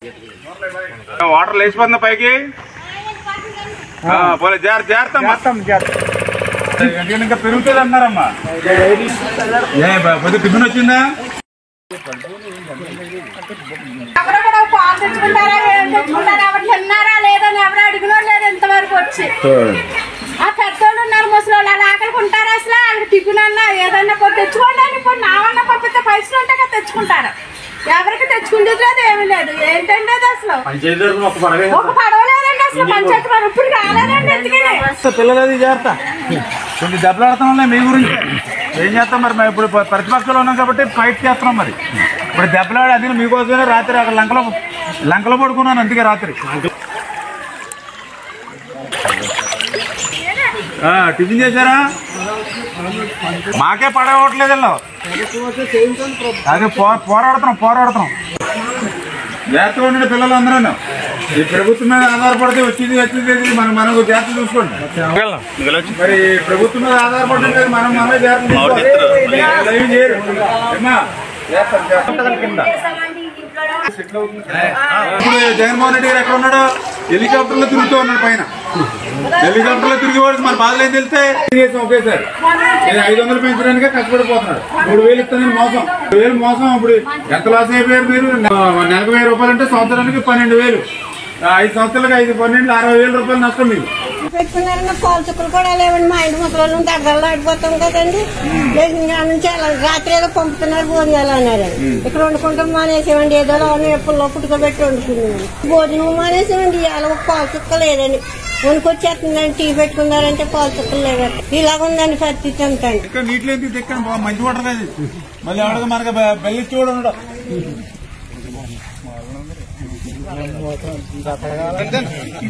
Water లేచిపోతుందా పైకి ఆ, పోలే జాగ్రత్త జాగ్రత్త అమ్మా. ఎందుకంటే ఇంకా పెరుగుతుంది అన్నారమ్మా ఏ బ- పొద్దు టిఫిన్ వచ్చిందా ఎవరు కూడా పాలు తెచ్చుకుంటారా ఏం తెచ్చుకుంటారా ఎవరు తిన్నారా లేదని ఎవరు అడిగినా లేదు ఇంతవరకు వచ్చి ఆ పెద్దోళ్ళు ఉన్నారు ముసలోళ్ళు వాళ్ళు ఆకలికి ఉంటారా అసలు వాళ్ళకి టిఫిన్ అన్నా ఏదన్నా కొన్ని తెచ్చుకోండి అని ఇప్పుడు నావన్నా పంపిస్తే పైసలు ఉంటే కదా తెచ్చుకుంటారు ఎవరికి తెచ్చుకుండేది లేదు ఏమీ లేదు ఏంటండి అది అసలు ఒక పడవలేదండి అసలు పంచాయతీ వారు ఇప్పుడు రాలేదండి ఎందుకని పిల్లలు అది జాగ్రత్త కొంచెం దెబ్బలాడతాం వల్ల మీ గురించి ఏం చేస్తాం మరి మేము ఇప్పుడు ప- ప్రతిపక్షంలో ఉన్నాం కాబట్టి ఫైట్ చేస్తున్నాం మరి ఇప్పుడు దెబ్బలాడి అది మీకోసమే రాత్రి అక్కడ లంకలో లంకలో పడుకున్నాను అందుకే రాత్రి ఆ, టిఫిన్ చేశారా మాకే పడవట్లేదు వీళ్ళు. అదే పో- పోరాడుతున్నాం పోరాడుతున్నాం జాగ్రత్తగా ఉండండి పిల్లలు అందరూ ఈ ప్రభుత్వం మీద ఆధారపడితే వచ్చింది వచ్చింది ఇది మనం మనకు జాగ్రత్త చూసుకోండి మరి ప్రభుత్వం మీద ఆధారపడి ఉండేది మనం మనమే జాగ్రత్త తీసుకోవాలి. దయవు చేయరు. ఏమ్మా? చేస్తాం, చేస్తాం. కింద. ఇప్పుడు జగన్మోహన్ రెడ్డి గారు ఎక్కడ ఉన్నాడు హెలికాప్టర్ లో తిరుగుతూ ఉన్నాడు పైన హెలికాప్టర్ లో తిరిగి వాడికి మన బాధలు ఏం తెలిస్తే చేసాం ఒకేసారి నేను ఐదు వందలు పెంచడానికి కష్టపడిపోతున్నాడు మూడు వేలు ఇస్తానని మోసం మూడు వేలు మోసం ఇప్పుడు ఎంత లాస్ అయిపోయారు మీరు నెలకు వెయ్యి రూపాయలు అంటే సంవత్సరానికి పన్నెండు వేలు ఆ, ఐదు సంవత్సరాలకు ఐదు పన్నెండు అరవై వేల రూపాయలు నష్టం మీకు పెట్టుకున్నారన్న పాలు చుక్కలు కూడా లేవండి మా ఇంటి ముసలి దగ్గరలో ఆడిపోతాం కదండి లేచిన కాడ నుంచి అలా రాత్రి ఏదో పంపుతున్నారు భోజనాలు అన్నారు ఇక్కడ వండుకుంటాం మానేసామండి ఏదో లోన ఎప్పుల్లో పుట్టుకోబెట్టి వండుకున్నాం భోజనం మానేసామండి ఇవాళ ఒక పాలు చుక్క లేదండి వణుకొచ్చేస్తుందండి టీ పెట్టుకున్నారంటే పాలు చుక్కలు లేవండి ఇలాగ ఉందండి పరిస్థితి అంతా ఇక్కడ నీటిలో ఎందుకు తెక్కాను బాగా మంచి వాటర్ కాదు ఇది. మళ్ళీ ఆడగా మనకి బెల్లిచ్చి కూడా ఉండడు